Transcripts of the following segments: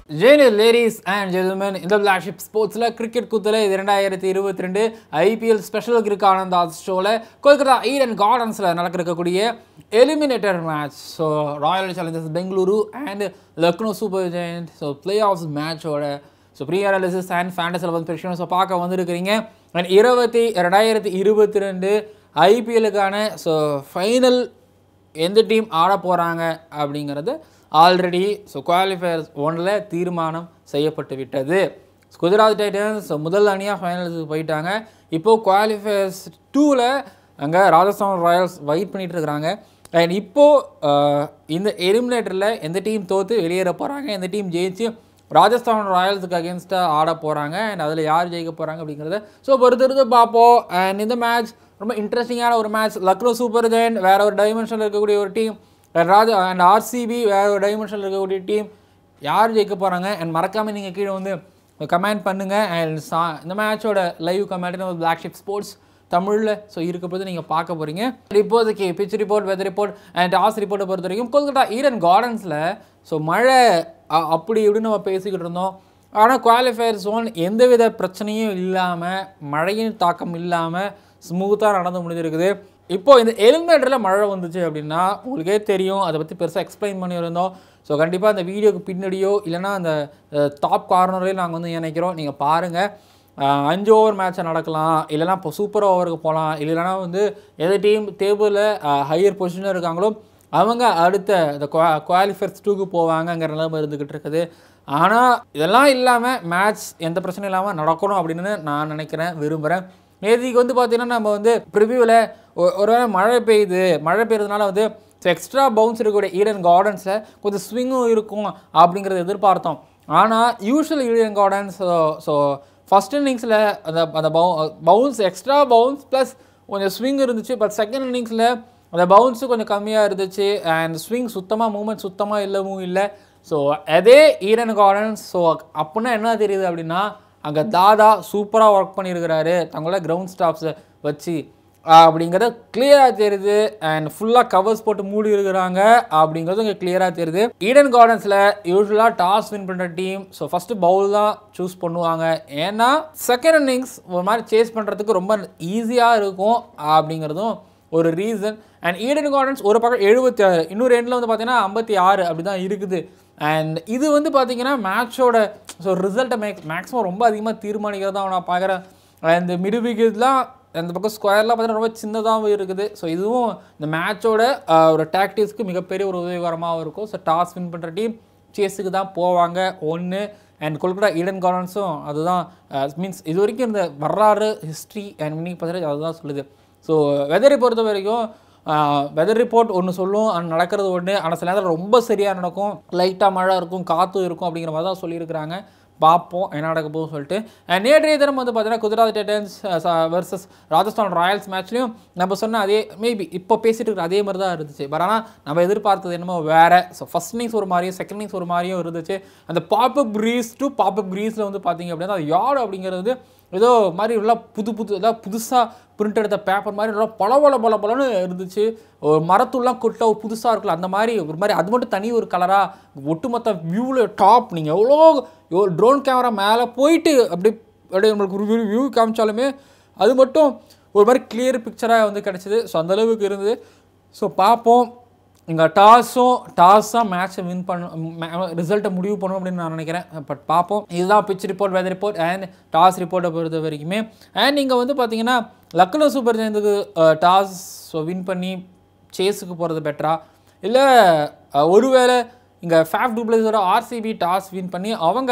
Jain ladies and gentlemen இந்த black sheep ஸ்போர்ட்ஸில் cricket குத்தில் இது ரெண்டாயிரத்தி இருபத்தி ரெண்டு ஐபிஎல் ஸ்பெஷல் கிரிக் ஆனந்த் ஷோவில் கொல்கத்தா ஈடன் கார்டன்ஸில் நடக்கக்கூடிய eliminator match so Royal Challengers Bengaluru and Lucknow Super Giant so play off மேட்சோட ஸோ ப்ரீ அனாலிசிஸ் அண்ட் ஃபேண்டஸில் வந்து பிரச்சனை ஸோ பார்க்க வந்திருக்கிறீங்க அண்ட் இருபத்தி ரெண்டாயிரத்தி இருபத்தி ரெண்டு ஐபிஎல்லுக்கான ஸோ ஃபைனல் எந்த டீம் ஆட போகிறாங்க அப்படிங்கிறது ஆல்ரெடி ஸோ குவாலிஃபயர்ஸ் ஒன்றில் தீர்மானம் செய்யப்பட்டு விட்டது குஜராத் டைட்டன்ஸ் முதல் அணியாக ஃபைனல்ஸுக்கு போயிட்டாங்க இப்போது குவாலிஃபயர்ஸ் டூவில் அங்கே ராஜஸ்தான் ராயல்ஸ் வெயிட் பண்ணிட்டு இருக்கிறாங்க அண்ட் இப்போது இந்த எலிமினேட்டரில் எந்த டீம் தோற்று வெளியேற போகிறாங்க எந்த டீம் ஜெயிச்சு ராஜஸ்தான் ராயல்ஸுக்கு அகேன்ஸ்டாக ஆட போகிறாங்க அண்ட் அதில் யார் ஜெயிக்க போகிறாங்க அப்படிங்கிறத ஸோ பொறுத்திருந்து பார்ப்போம் அண்ட் இந்த மேட்ச் ரொம்ப இன்ட்ரெஸ்டிங்கான ஒரு மேட்ச் லக்னோ சூப்பர் ஜெயண்ட் வேற ஒரு டைமென்ஷனில் இருக்கக்கூடிய ஒரு டீம் ராஜா அண்ட் ஆர்சிபி வேற ஒரு டைமென்ஷனில் இருக்கக்கூடிய டீம் யார் ஜெயிக்க போகிறாங்க அண்ட் மறக்காமல் நீங்கள் கீழே வந்து கமெண்ட் பண்ணுங்கள் அண்ட் சா இந்த மேட்சோட லைவ் கமெண்ட் நம்ம பிளாக் ஷிப் ஸ்போர்ட்ஸ் தமிழில் ஸோ இருக்க போது நீங்கள் பார்க்க போகிறீங்க இப்போதைக்கு pitch report weather report and toss ரிப்போர்ட்டை பொறுத்த வரைக்கும் கொல்கட்டா ஈடன் கார்டன்ஸில் ஸோ மழை அ- அப்படி இப்படின்னு நம்ம பேசிக்கிட்டு இருந்தோம் ஆனால் குவாலிஃபயர் ஜோன் எந்தவித பிரச்சனையும் இல்லாமல் மழையின் தாக்கம் இல்லாமல் ஸ்மூத்தாக நடந்து முடிஞ்சிருக்குது இப்போ இந்த எலிமினேட்டரில் மழை வந்துச்சு அப்படின்னா உங்களுக்கே தெரியும் அதை பற்றி பெருசாக எக்ஸ்பிளைன் பண்ணியிருந்தோம் ஸோ கண்டிப்பாக அந்த வீடியோக்கு பின்னாடியோ இல்லைன்னா அந்த டாப் கார்னரையும் நாங்கள் வந்து நினைக்கிறோம் நீங்கள் பாருங்கள் ஆஹ் அஞ்சு ஓவர் மேட்சை நடக்கலாம் இல்லைனா இப்போ சூப்பர் ஓவருக்கு போகலாம் இல்லைனா வந்து எந்த டீம் டேபிளில் ஹையர் பொசிஷனில் இருக்காங்களோ அவங்க அடுத்த இந்த குவாலிஃபயர்ஸ் டூக்கு போவாங்கங்கிற நிலைமை இருந்துக்கிட்டு இருக்குது ஆனால் இதெல்லாம் இல்லாமல் மேட்ச் எந்த பிரச்சனையும் இல்லாமல் நடக்கணும் அப்படின்னு நான் நினைக்கிறேன் விரும்புகிறேன் நேற்றுக்கு வந்து பார்த்தீங்கன்னா நம்ம வந்து ப்ரிவியூவில் ஒருவேளை மழை பெய்யுது மழை பெய்யறதுனால வந்து எக்ஸ்ட்ரா பவுன்ஸ் இருக்கக்கூடிய ஈடன் கார்டன்ஸில் கொஞ்சம் ஸ்விங்கும் இருக்கும் அப்படிங்கிறத எதிர்பார்த்தோம் ஆனால் usual Eden Gardens so first இன்னிங்ஸில் அந்த அந்த பவு பவுன்ஸ் எக்ஸ்ட்ரா பவுன்ஸ் ப்ளஸ் கொஞ்சம் ஸ்விங் இருந்துச்சு பட் செகண்ட் இன்னிங்ஸில் அந்த பவுன்ஸு கொஞ்சம் கம்மியாக இருந்துச்சு அண்ட் ஸ்விங் சுத்தமாக மூமெண்ட் சுத்தமாக இல்லவும் இல்லை ஸோ அதே ஈடன் கார்டன்ஸ் ஸோ அப்படின்னா என்ன தெரியுது அப்படின்னா அங்கே தாதா சூப்பராக ஒர்க் பண்ணியிருக்கிறாரு தங்களோட கிரவுண்ட் ஸ்டாஃப்ஸை வச்சு அப்படிங்கிறது கிளியராக தெரியுது அண்ட் ஃபுல்லாக கவர்ஸ் போட்டு மூடி இருக்கிறாங்க அப்படிங்கிறது இங்கே கிளியராக தெரியுது ஈடன் கார்டன்ஸில் யூஸ்வலாக டாஸ் வின் பண்ணுற டீம் ஸோ ஃபஸ்ட்டு பவுல் தான் சூஸ் பண்ணுவாங்க ஏன்னா செகண்ட் இன்னிங்ஸ் ஒரு மாதிரி சேஸ் பண்ணுறதுக்கு ரொம்ப ஈஸியாக இருக்கும் அப்படிங்கிறதும் ஒரு ரீசன் அண்ட் ஈடன் கார்டன்ஸ் ஒரு பக்கம் எழுபத்தி ஆறு இன்னொரு எண்டில் வந்து பார்த்தீங்கன்னா ஐம்பத்தி ஆறு அப்படி தான் இருக்குது அண்ட் இது வந்து பார்த்தீங்கன்னா மேட்சோட ஸோ ரிசல்ட்டை மேக் மேக்ஸிமம் ரொம்ப அதிகமாக தீர்மானிக்கிறதா நான் பார்க்குறேன் அந்த மிடு விக்கெட்லாம் அந்த பக்கம் ஸ்கொயர்லாம் பார்த்தீங்கன்னா ரொம்ப சின்னதாகவும் இருக்குது ஸோ இதுவும் இந்த மேட்சோட ஒரு டாக்டிக்ஸ்க்கு மிகப்பெரிய ஒரு உதவிகரமாக இருக்கும் ஸோ டாஸ் வின் பண்ணுற டீம் சேஸுக்கு தான் போவாங்க ஒன்று அண்ட் கொல்கட்டா ஈடன் கார்டன்ஸும் அதுதான் மீன்ஸ் இது வரைக்கும் இந்த வரலாறு ஹிஸ்ட்ரி அண்ட் வின்னிங் பர்சன்டேஜ் அதுதான் சொல்லுது ஸோ வெதரை பொறுத்த வரைக்கும் வெதர் ரிப்போர்ட் ஒன்று சொல்லும் அண்ட் நடக்கிறது ஒன்று ஆனால் சில நேரத்தில் ரொம்ப சரியாக நடக்கும் லைட்டாக மழை இருக்கும் காற்று இருக்கும் அப்படிங்கிற மாதிரி தான் சொல்லியிருக்கிறாங்க பார்ப்போம் என்ன நடக்க போகுதுன்னு சொல்லிட்டு அண்ட் நேற்றைய தினம் வந்து பார்த்தீங்கன்னா Gujarat Titans versus Rajasthan Royals மேட்ச்லையும் நம்ம சொன்ன அதே மேபி இப்போ பேசிட்டு இருக்கிற அதே மாதிரி தான் இருந்துச்சு பட் ஆனால் நம்ம எதிர்பார்த்தது என்னமோ வேறு ஸோ ஃபஸ்ட் இன்னிங்ஸ் ஒரு மாதிரியும் செகண்ட் இன்னிங்ஸ் ஒரு மாதிரியும் இருந்துச்சு அந்த பாப்அப் க்ரீஸ் டு பாப்அப் க்ரீஸில் வந்து பார்த்தீங்க அப்படின்னா அது யார் அப்படிங்கிறது வந்து ஏதோ மாதிரி எல்லாம் புது புது ஏதாவது புதுசாக பிரிண்ட் எடுத்த பேப்பர் மாதிரி நல்லா பல பல பல பலன்னு இருந்துச்சு ஒரு மரத்துலாம் கொட்ட ஒரு புதுசாக இருக்குல்ல அந்த மாதிரி ஒரு மாதிரி அது மட்டும் தனி ஒரு கலராக ஒட்டுமொத்த வியூவில் டாப் நீங்கள் எவ்வளோ எவ்வளோ ட்ரோன் கேமரா மேலே போயிட்டு அப்படி அப்படியே நம்மளுக்கு ஒரு வியூ காமிச்சாலுமே அது மட்டும் ஒரு மாதிரி கிளியர் பிக்சராக வந்து கிடச்சிது ஸோ அந்தளவுக்கு இருந்தது ஸோ பார்ப்போம் இங்கே டாஸும் டாஸ் தான் மேட்ச்சை வின் பண்ணும் ரிசல்ட்டை முடிவு பண்ணும் அப்படின்னு நான் நினைக்கிறேன் பட் பார்ப்போம் இதுதான் pitch report weather report and toss ரிப்போர்ட்டை பொறுத்த வரைக்குமே அண்ட் இங்கே வந்து பார்த்தீங்கன்னா லக்னோ சூப்பர் ஜெயந்துக்கு டாஸ் ஸோ வின் பண்ணி சேஸுக்கு போகிறது பெட்டரா இல்லை ஒருவேளை இங்கே ஃபேஃப் டூப்ளஸோட ஆர்சிபி டாஸ் வின் பண்ணி அவங்க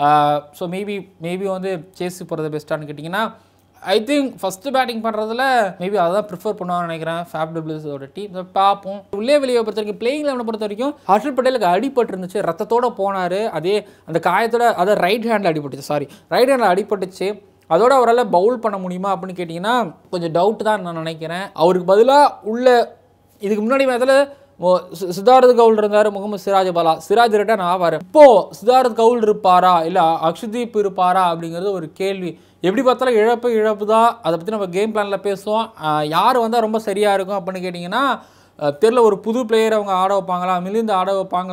ஸோ மேபி மேபி வந்து சேஸுக்கு போகிறது பெஸ்ட்டான்னு கேட்டிங்கன்னா ஐ திங்க் ஃபஸ்ட்டு பேட்டிங் பண்ணுறதுல மேபி அதான் ப்ரிஃபர் பண்ணுவான்னு நினைக்கிறேன் ஃபேப் டபிள்யூஸோட டீம் பார்ப்போம் உள்ளே வெளியே பொறுத்த வரைக்கும் பிளேயிங் லெவனை பொறுத்த வரைக்கும் ஹர்ஷல் பட்டேலுக்கு அடிபட்டு இருந்துச்சு ரத்தத்தோட போனார் அதே அந்த காயத்தோட அதை ரைட் ஹேண்டில் அடிபட்டுச்சு சாரி ரைட் ஹேண்டில் அடிபட்டுச்சு அதோட அவரால் பவுல் பண்ண முடியுமா அப்படின்னு கேட்டிங்கன்னா கொஞ்சம் டவுட் தான் நான் நினைக்கிறேன் அவருக்கு பதிலாக உள்ள இதுக்கு முன்னாடி மேட்ச்சில் சித்தார்த் கவுல் இருந்தார் முகமது சிராஜ் பாலா சிராஜ் ரிட்டர்ன் ஆவார் இப்போ சித்தார்த் கவுல் இருப்பாரா இல்லை அக்ஷதீப் இருப்பாரா அப்படிங்கிறது ஒரு கேள்வி எப்படி பார்த்தாலும் இழப்பு இழப்பு தான் அதை பற்றி நம்ம கேம் பிளானில் பேசுவோம் ஆஹ் யார் வந்தால் ரொம்ப சரியாக இருக்கும் அப்படின்னு கேட்டிங்கன்னா அஹ் தெரில ஒரு புது பிளேயர் அவங்க ஆட வைப்பாங்களா மிலிந்து ஆட வைப்பாங்களா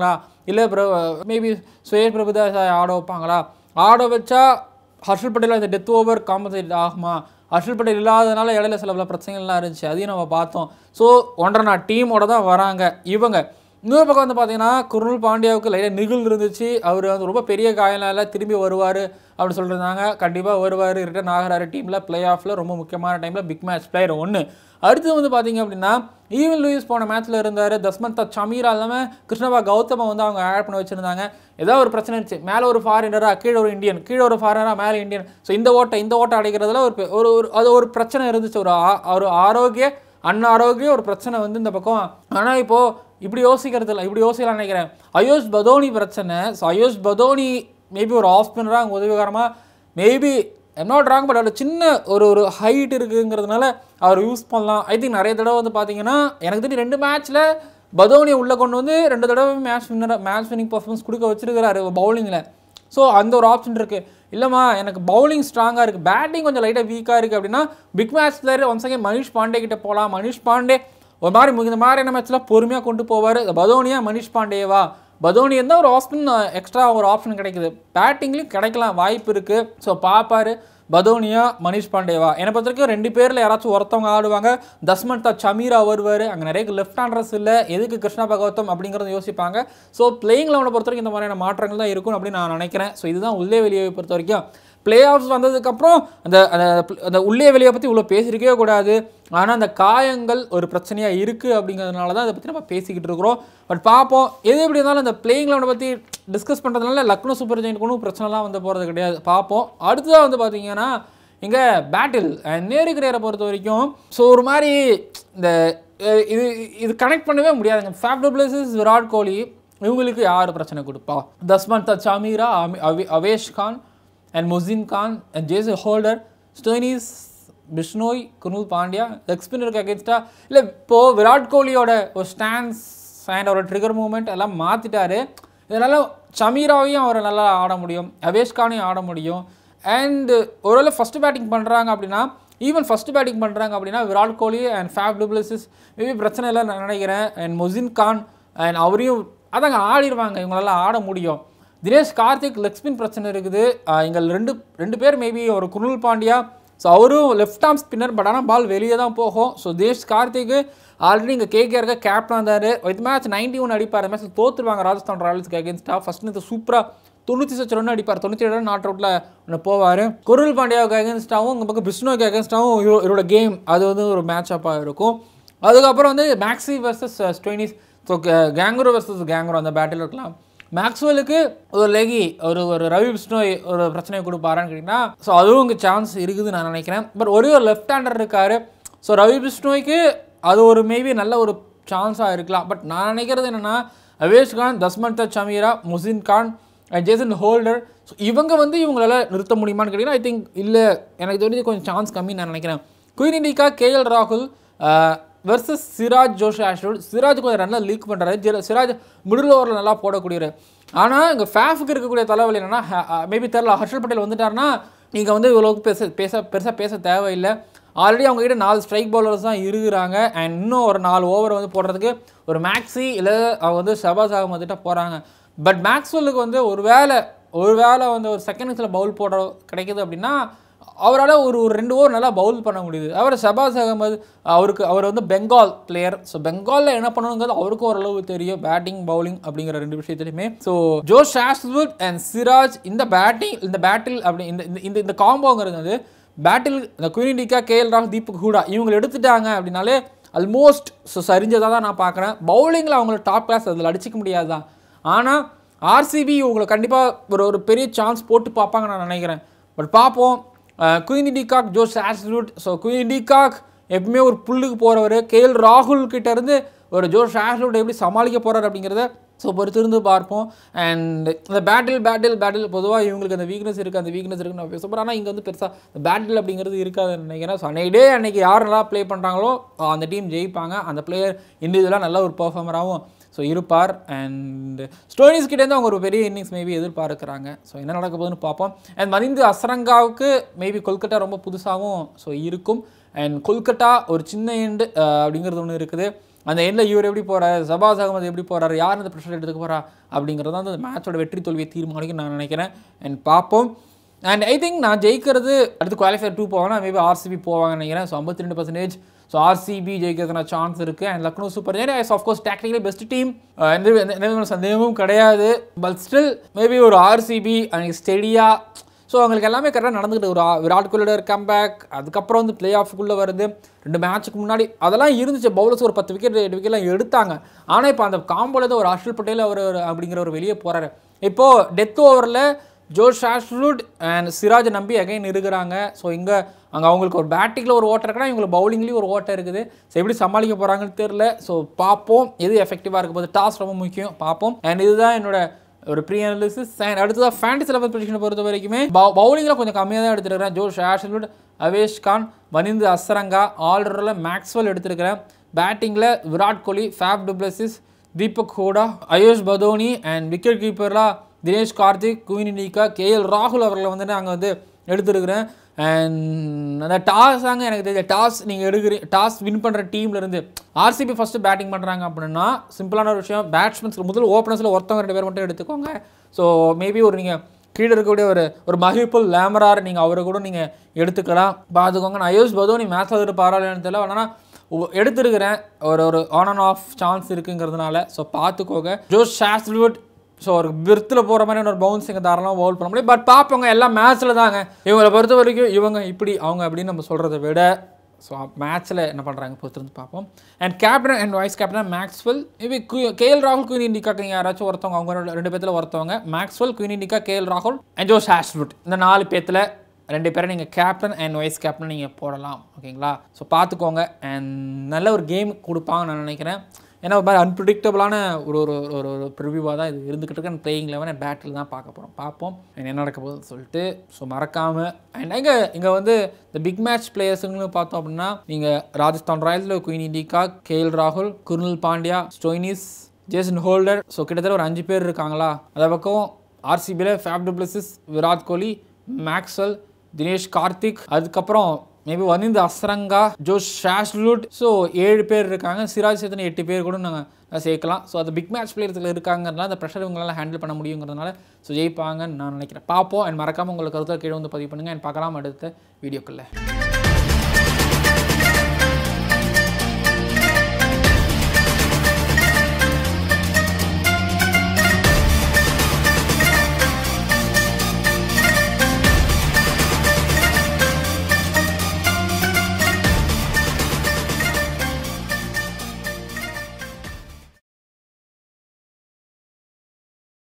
இல்லை ப்ரோ மேபி சுயேஷ் பிரபுதாஸ் ஆட வைப்பாங்களா ஆட வச்சா ஹர்ஷல் பட்டேல் அந்த டெத் ஓவர் காம்பன்சேட் ஆகுமா ஹர்ஷல் பட்டேல் இல்லாதனால இடையில சில பல பிரச்சனைகள்லாம் இருந்துச்சு அதையும் நம்ம பார்த்தோம் ஸோ ஒன்றரை நாள் டீமோட தான் வராங்க இவங்க இன்னொரு பக்கம் வந்து பார்த்தீங்கன்னா குருள் பாண்டியாவுக்கு லைட்டாக நிகழ் இருந்துச்சு அவர் வந்து ரொம்ப பெரிய காயனால திரும்பி வருவார் அப்படி சொல்லியிருந்தாங்க கண்டிப்பாக வருவார் ரிட்டர்ன் ஆகிறாரு டீமில் பிளே ஆஃபில் ரொம்ப முக்கியமான டைமில் பிக் மேட்ச் பிளேயர் ஒன்று அடுத்து வந்து பார்த்தீங்க அப்படின்னா ஈவன் லூயிஸ் போன மேட்ச்சில் இருந்தார் தஸ்மந்தா சமீரா இல்லாமல் கிருஷ்ணபா கௌதமை வந்து அவங்க ஆட் பண்ணி வச்சுருந்தாங்க ஏதாவது ஒரு பிரச்சனை இருந்துச்சு மேலே ஒரு ஃபாரினரா கீழே ஒரு இந்தியன் கீழே ஒரு ஃபாரினரா மேலே இந்தியன் ஸோ இந்த ஓட்டை இந்த ஓட்டை அடைக்கிறதுல ஒரு பெ- ஒரு ஒரு அது ஒரு பிரச்சனை இருந்துச்சு ஒரு ஆ- ஒரு ஆரோக்கிய அன்னாரோக்கிய ஒரு பிரச்சனை வந்து இந்த பக்கம் ஆனால் இப்போது இப்படி யோசிக்கிறது இல்லை இப்படி யோசிக்கலாம் நினைக்கிறேன் அயோஷ் பதோனி பிரச்சனை ஸோ அயோஷ் பதோனி மேபி ஒரு ஆஃப் ஸ்பின்னராக அவங்க உதவிகரமாக maybe I'm not wrong but அதில் சின்ன ஒரு ஒரு ஹைட் இருக்குங்கிறதுனால அவர் யூஸ் பண்ணலாம் ஐ திங்க் நிறைய தடவை வந்து பார்த்தீங்கன்னா எனக்கு தெரிஞ்சு ரெண்டு மேட்ச்சில் பதோனியை உள்ளே கொண்டு வந்து ரெண்டு தடவை match winner match winning performance கொடுக்க வச்சிருக்கிறாரு பவுலிங்கில் ஸோ அந்த ஒரு ஆப்ஷன் இருக்குது இல்லைம்மா எனக்கு பவுலிங் ஸ்ட்ராங்காக இருக்குது பேட்டிங் கொஞ்சம் லைட்டாக வீக்காக இருக்குது அப்படின்னா big match player once again Manish Pandey கிட்ட போகலாம் மனிஷ் பாண்டே ஒரு மாதிரி மு- இந்த மாதிரியான மேட்ச்லாம் பொறுமையாக கொண்டு போவார் பதோனியா மனிஷ் பாண்டேவா பதோனி இருந்தால் ஒரு ஆப்ஷன் எக்ஸ்ட்ரா ஒரு ஆப்ஷன் கிடைக்குது பேட்டிங்லேயும் கிடைக்கலாம் வாய்ப்பு இருக்குது ஸோ பார்ப்பாரு பதோனியா மனிஷ் பாண்டேவா என்னை பொறுத்த வரைக்கும் ரெண்டு பேரில் யாராச்சும் ஒருத்தவங்க ஆடுவாங்க தஸ்மந்தா சமீரா வருவார் அங்கே நிறைய லெஃப்ட் ஹேண்டர்ஸ் இல்லை எதுக்கு கிருஷ்ணா பகவத்தம் அப்படிங்கிறத யோசிப்பாங்க ஸோ பிளேயிங் லெவனை பொறுத்த வரைக்கும் இந்த மாதிரியான மாற்றங்கள் தான் இருக்கும் அப்படின்னு நான் நினைக்கிறேன் ஸோ இதுதான் உள்ளே வெளியே பொறுத்த வரைக்கும் பிளே ஆஃப்ஸ் வந்ததுக்கப்புறம் அந்த அந்த அந்த உள்ளே வெளியே பற்றி இவ்வளோ பேசியிருக்கவே கூடாது ஆனால் அந்த காயங்கள் ஒரு பிரச்சனையாக இருக்குது அப்படிங்கிறதுனால தான் அதை பற்றி நம்ம பேசிக்கிட்டு இருக்கிறோம் பட் பார்ப்போம் எது எப்படி இருந்தாலும் அந்த பிளேயிங் லெவனை பற்றி டிஸ்கஸ் பண்ணுறதுனால லக்னோ சூப்பர் ஜெயின்க்கு ஒன்றும் பிரச்சனைலாம் வந்து போகிறது கிடையாது பார்ப்போம் அடுத்ததாக வந்து பார்த்தீங்கன்னா இங்கே பேட்டில் நேருக்கு நேரை பொறுத்த வரைக்கும் ஸோ ஒரு மாதிரி இந்த அஹ், இது இது கனெக்ட் பண்ணவே முடியாதுங்க ஃபேப் டபிள்யூஎஸ் விராட் கோலி இவங்களுக்கு யார் பிரச்சனை கொடுப்பா தஸ்மந்தா சமீரா அமி- அவி- Avesh Khan and Mohsin Khan and Jason Holder Stoinis Bishnoi Krunal Pandya leg ஸ்பின்னருக்கு அகேன்ஸ்டாக இல்லை இப்போது விராட் கோலியோட ஒரு ஸ்டாண்ட்ஸ் அண்ட் அவரோட ட்ரிகர் மூமெண்ட் எல்லாம் மாற்றிட்டாரு இதனால் சமீராவையும் அவரை நல்லா ஆட முடியும் அவேஷ் கானையும் ஆட முடியும் அண்டு ஒருவேளை ஃபஸ்ட்டு பேட்டிங் பண்ணுறாங்க அப்படின்னா ஈவன் ஃபஸ்ட்டு பேட்டிங் பண்ணுறாங்க அப்படின்னா Virat Kohli and Faf du Plessis maybe பிரச்சனை இல்லை நான் நினைக்கிறேன் அண்ட் மொசின் கான் அண்ட் அவரையும் அதாங்க ஆடிடுவாங்க இவங்களால ஆட முடியும் தினேஷ் கார்த்திக் லெக் ஸ்பின் பிரச்சனை இருக்குது ஆஹ் எங்கள் ரெண்டு ரெண்டு பேர் மேபி ஒரு குருள் பாண்டியா ஸோ அவரும் லெஃப்ட் ஆர்ம் ஸ்பின்னர் பட் ஆனால் பால் வெளியே தான் போகும் ஸோ தினேஷ் கார்த்திக் ஆல்ரெடி இங்கே கேகேஆருக்கு கேப்டன் இருந்தார் இது மேட்ச் நைன்டி ஒன் அடிப்பார் அந்த மேட்ச் தோத்துருவாங்க ராஜஸ்தான் ராயல்ஸ்க்கு அகேன்ஸ்டாக ஃபஸ்ட் இந்த சூப்பராக தொண்ணூற்றி சச்சு ரன் அடிப்பார் தொண்ணூற்றி ஏழு நாட் அவுட்டில் ஒன்று போவார் குருள் பாண்டியாவுக்கு அகேன்ஸ்டாகவும் உங்கள் பக்கம் பிஷ்ணுவுக்கு அகேன்ஸ்டாகவும் இவரோட கேம் அது வந்து ஒரு மேட்ச் அப்பாக இருக்கும் அதுக்கப்புறம் வந்து Maxi versus Stoinis so kangaroo versus kangaroo அந்த பேட்டில் இருக்கலாம் மேக்ஸ்வெலுக்கு ஒரு லெகி ஒரு ஒரு ரவி பிஷ்ணோய் ஒரு பிரச்சனையை கொடுப்பாரான்னு கேட்டிங்கன்னா ஸோ அதுவும் இங்கே சான்ஸ் இருக்குதுன்னு நான் நினைக்கிறேன் பட் ஒரே ஒரு லெஃப்ட் ஹேண்டர் இருக்கார் ஸோ ரவி பிஷ்ணோய்க்கு அது ஒரு மேபி நல்ல ஒரு சான்ஸாக இருக்கலாம் பட் நான் நினைக்கிறது என்னென்னா Avesh Khan Dushmantha Chameera Mohsin Khan and Jason Holder so இவங்க வந்து இவங்களால நிறுத்த முடியுமான்னு கேட்டிங்கன்னா ஐ திங்க் இல்லை எனக்கு தெரிஞ்சு கொஞ்சம் சான்ஸ் கம்மின்னு நான் நினைக்கிறேன் குயின் இண்டிகா கேஎல் ராகுல் வெர்சஸ் சிராஜ் ஜோஷ் ஆஷ்ரோட் சிராஜ் கொஞ்சம் நல்லா லீக் பண்ணுறாரு சிராஜ் மிடில் ஓவரில் நல்லா போடக்கூடியவர் ஆனால் இங்கே ஃபேஃபுக்கு இருக்கக்கூடிய தலைவலி என்னன்னா மேபி தெரில ஹர்ஷல் பட்டேல் வந்துட்டாருன்னா நீங்கள் வந்து இவ்வளோக்கு பேச பேச பெருசாக பேச தேவையில்லை ஆல்ரெடி அவங்ககிட்ட நாலு ஸ்ட்ரைக் பவுலர்ஸ் தான் இருக்கிறாங்க அண்ட் இன்னும் ஒரு நாலு ஓவர் வந்து போடுறதுக்கு ஒரு மேக்ஸி இல்லை அவங்க வந்து ஷபாஸ் அகமதுகிட்ட போகிறாங்க பட் மேக்ஸ்வெல்லுக்கு வந்து ஒரு வேளை ஒரு வேளை வந்து ஒரு செகண்ட் இன்னிங்ஸில் பவுல் போட கிடைக்குது அப்படின்னா அவரால் ஒரு ஒரு ரெண்டு ஓவர் நல்லா பவுல் பண்ண முடியுது அவர் ஷபாஸ் அகமது அவருக்கு அவர் வந்து பெங்கால் பிளேயர் ஸோ பெங்காலில் என்ன பண்ணணுங்கிறது அவருக்கும் ஓரளவு தெரியும் பேட்டிங் பவுலிங் அப்படிங்கிற ரெண்டு விஷயத்துலையுமே so Josh Hazlewood and Siraj இந்த பேட்டிங் இந்த பேட்டில் அப்படி இந்த இந்த- இந்த இந்த காம்போங்கிறது வந்து பேட்டில் இந்த குயினிடிக்கா கேஎல் ராகுல் தீபக் ஹூடா இவங்களை எடுத்துட்டாங்க அப்படின்னாலே ஆல்மோஸ்ட் ஸோ சரிஞ்சதாக தான் நான் பார்க்குறேன் பவுலிங்கில் அவங்கள டாப் கிளாஸ் அதில் அடிச்சிக்க முடியாது தான் ஆனால் ஆர்சிபி இவங்களை கண்டிப்பாக ஒரு ஒரு பெரிய சான்ஸ் போட்டு பார்ப்பாங்க நான் நினைக்கிறேன் பட் பார்ப்போம் Quinton de Kock Josh Hazlewood so Quinton de Kock எப்பவுமே ஒரு புல்லுக்கு போகிறவர் கேஎல் ராகுல் கிட்ட இருந்து ஒரு ஜோஷ் ஆஸ்லூட் எப்படி சமாளிக்க போகிறார் அப்படிங்கிறத ஸோ பொறுத்திருந்து பார்ப்போம் அண்ட் இந்த பேட்டில் பேட்டில் பேட்டில் பொதுவாக இவங்களுக்கு அந்த வீக்னஸ் இருக்குது அந்த வீக்னஸ் இருக்குன்னு நான் பேசுகிறேன் ஆனால் இங்கே வந்து பெருசாக பேட்டில் அப்படிங்கிறது இருக்காதுன்னு நினைக்கிறேன் ஸோ அன்னைக்கு டே அன்னைக்கு யார் நல்லா ப்ளே பண்ணுறாங்களோ அந்த டீம் ஜெயிப்பாங்க அந்த பிளேயர் இண்டிவிஜுவலாக நல்ல ஒரு பர்ஃபார்மராகவும் ஸோ இருப்பார் அண்ட் ஸ்டோனிஸ் கிட்டேருந்து அவங்க ஒரு பெரிய இன்னிங்ஸ் மேபி எதிர்பார்க்குறாங்க ஸோ என்ன நடக்க போகுதுன்னு பார்ப்போம் அண்ட் மதிந்து அசரங்காவுக்கு மேபி கொல்கட்டா ரொம்ப புதுசாகவும் ஸோ இருக்கும் அண்ட் கொல்கட்டா ஒரு சின்ன எண்டு அப்படிங்கிறது ஒன்று இருக்குது அந்த எண்டில் இவர் எப்படி போகிறார் சபாஸ் அகமது எப்படி போகிறார் யார் இந்த ப்ரெஷர் எடுத்துக்க போகிறா அப்படிங்கிறது தான் அந்த மேட்சோட வெற்றி தோல்வியை தீர்மானிக்கும் நான் நினைக்கிறேன் அண்ட் பார்ப்போம் அண்ட் ஐ திங்க் நான் ஜெயிக்கிறது அடுத்து குவாலிஃபயர் டூ போவாங்கன்னா மேபி ஆர்சிபி போவாங்கன்னு நினைக்கிறேன் ஸோ ஐம்பத்தி ரெண்டு பர்சன்டேஜ் ஸோ ஆர்சிபி ஜெயிக்கிறதுனா சான்ஸ் இருக்குது and Lucknow Super Giants of course tactically best team எந்த எந்த எந்த விதமான சந்தேகமும் கிடையாது பட் ஸ்டில் மேபி ஒரு ஆர்சிபி அன்னைக்கு ஸ்டெடியாக ஸோ அவங்களுக்கு எல்லாமே கரெக்டாக நடந்துக்கிட்டு ஒரு ஆ- விராட் கோலியோட கம்பேக் அதுக்கப்புறம் வந்து பிளே ஆஃபுக்குள்ளே வருது ரெண்டு மேட்ச்சுக்கு முன்னாடி அதெல்லாம் இருந்துச்சு பவுலர்ஸ் ஒரு பத்து விக்கெட் எட்டு விக்கெட்லாம் எடுத்தாங்க ஆனால் இப்போ அந்த காம்போல தான் ஒரு ஹர்ஷல் பட்டேல் அவர் ஒரு அப்படிங்கிற ஒரு வெளியே போகிறாரு இப்போது டெத் ஓவரில் ஜோஷ் ஷாஷ்ரூட் அண்ட் சிராஜ் நம்பி அகைன் இருக்கிறாங்க ஸோ இங்கே அங்கே அவங்களுக்கு ஒரு பேட்டிங்கில் ஒரு ஓட்டம் இருக்குன்னா இவங்களுக்கு பவுலிங்லேயும் ஒரு ஓட்டம் இருக்குது ஸோ எப்படி சமாளிக்க போகிறாங்கன்னு தெரில ஸோ பார்ப்போம் எது எஃபெக்டிவாக இருக்க போது டாஸ் ரொம்ப முக்கியம் பார்ப்போம் அண்ட் இதுதான் என்னோட ஒரு ப்ரீ அனாலிசிஸ் அண்ட் அடுத்ததாக ஃபேண்டசி லெவல் பொசிஷனை பொறுத்த வரைக்குமே பவுலிங்கில் கொஞ்சம் கம்மியாக தான் எடுத்துருக்கிறேன் ஜோஷ் ஆஷ்வுட் அவேஷ் கான் வனிந்து அசரங்கா ஆல்ரவுண்டரில் மேக்ஸ்வெல் எடுத்திருக்கிறேன் பேட்டிங்கில் Virat Kohli Faf du Plessis Deepak Hooda Ayush Badoni and wicket கீப்பர்லாம் தினேஷ் கார்த்திக் குவினி நீக்கா கேஎல் ராகுல் அவர்களை வந்து நாங்கள் வந்து எடுத்துருக்கிறேன் அண்ட் அந்த டாஸ் தாங்க எனக்கு தெரிஞ்ச டாஸ் நீங்கள் எடுக்கிறீங்க டாஸ் வின் பண்ணுற டீம்லேருந்து ஆர்சிபி ஃபஸ்ட்டு பேட்டிங் பண்ணுறாங்க அப்படின்னா சிம்பிளான ஒரு விஷயம் பேட்ஸ்மேன்ஸ் முதல் ஓப்பனர்ஸில் ஒருத்தவங்க ரெண்டு பேர் மட்டும் எடுத்துக்கோங்க ஸோ மேபி ஒரு நீங்கள் கீழே இருக்கக்கூடிய ஒரு ஒரு மஹிபுல் லேமரார் நீங்கள் அவரை கூட நீங்கள் எடுத்துக்கலாம் பார்த்துக்கோங்க நான் யூஸ் பதோ நீ மேட்ச் ஒரு பரவாயில்லன்னு தெரியல ஆனால் ஒ- எடுத்திருக்கிறேன் ஒரு ஒரு ஆன் அண்ட் ஆஃப் சான்ஸ் இருக்குங்கிறதுனால ஸோ பார்த்துக்கோங்க ஜோஸ் ஷாஸ்லுட் ஸோ ஒரு விருத்தில் போகிற மாதிரியான ஒரு பவுன்ஸிங்க தாராளமாக பவுல் பண்ண முடியும் பட் பார்ப்போங்க எல்லாம் மேட்ச்சில் தாங்க இவங்களை பொறுத்த வரைக்கும் இவங்க இப்படி அவங்க அப்படின்னு நம்ம சொல்கிறத விட ஸோ மேட்ச்சில் என்ன பண்ணுறாங்க பொறுத்திருந்து பார்ப்போம் and captain and vice captain Maxwell maybe KL ராகுல் குயின் இண்டிகாக்கு நீங்கள் யாராச்சும் ஒருத்தவங்க அவங்க ரெண்டு- ரெண்டு பேர்த்தில் ஒருத்தவங்க மேக்ஸ்வெல் குயின் இண்டிகா கேஎல் ராகுல் அண்ட் ஜோஸ் ஹேஷ்வுட் இந்த நாலு பேர்த்தில் ரெண்டு பேரை நீங்கள் கேப்டன் அண்ட் வைஸ் கேப்டன் நீங்கள் போடலாம் ஓகேங்களா ஸோ பார்த்துக்கோங்க அண்ட் நல்ல ஒரு கேம் கொடுப்பாங்கன்னு நான் நினைக்கிறேன் ஏன்னா ஒரு மாதிரி அன்பிரிடிக்டபிளான ஒரு ஒரு ஒரு ஒரு ப்ரிவியூவாக தான் இது இருந்துக்கிட்டு இருக்கு பிளேயிங் லெவன் அண்ட் பேட்டில் தான் பார்க்க போகிறோம் பார்ப்போம் and என்ன நடக்க போகுதுன்னு சொல்லிட்டு ஸோ மறக்காமல் அண்ட் இங்கே இங்கே வந்து இந்த பிக் மேட்ச் பிளேயர்ஸுங்களும் பார்த்தோம் அப்படின்னா நீங்கள் ராஜஸ்தான் ராயல்ஸில் குயின் இண்டிகா கேஎல் ராகுல் Krunal Pandya Stoinis Jason Holder so கிட்டத்தட்ட ஒரு அஞ்சு பேர் இருக்காங்களா அதே பக்கம் ஆர்சிபியில் Faf du Plessis Virat Kohli Maxwell Dinesh Karthik அதுக்கப்புறம் மேபி வனிந்து அஸ்ரங்கா ஜோஷ் ஷாஷ்லுட் ஸோ ஏழு பேர் இருக்காங்க சிராஜ் சேத்தன் எட்டு பேர் கூட நாங்கள் சேர்க்கலாம் ஸோ அது பிக் மேட்ச் பிளேயர்ஸில் இருக்காங்கறதுனால அந்த ப்ரெஷர் இவங்களால ஹேண்டில் பண்ண முடியுங்கிறதுனால ஸோ ஜெயிப்பாங்கன்னு நான் நினைக்கிறேன் பார்ப்போம் அண்ட் மறக்காமல் உங்களுக்கு கருத்தில் கீழே வந்து பதிவு பண்ணுங்கள் அண்ட் பார்க்கலாம் அடுத்த வீடியோக்குள்ளே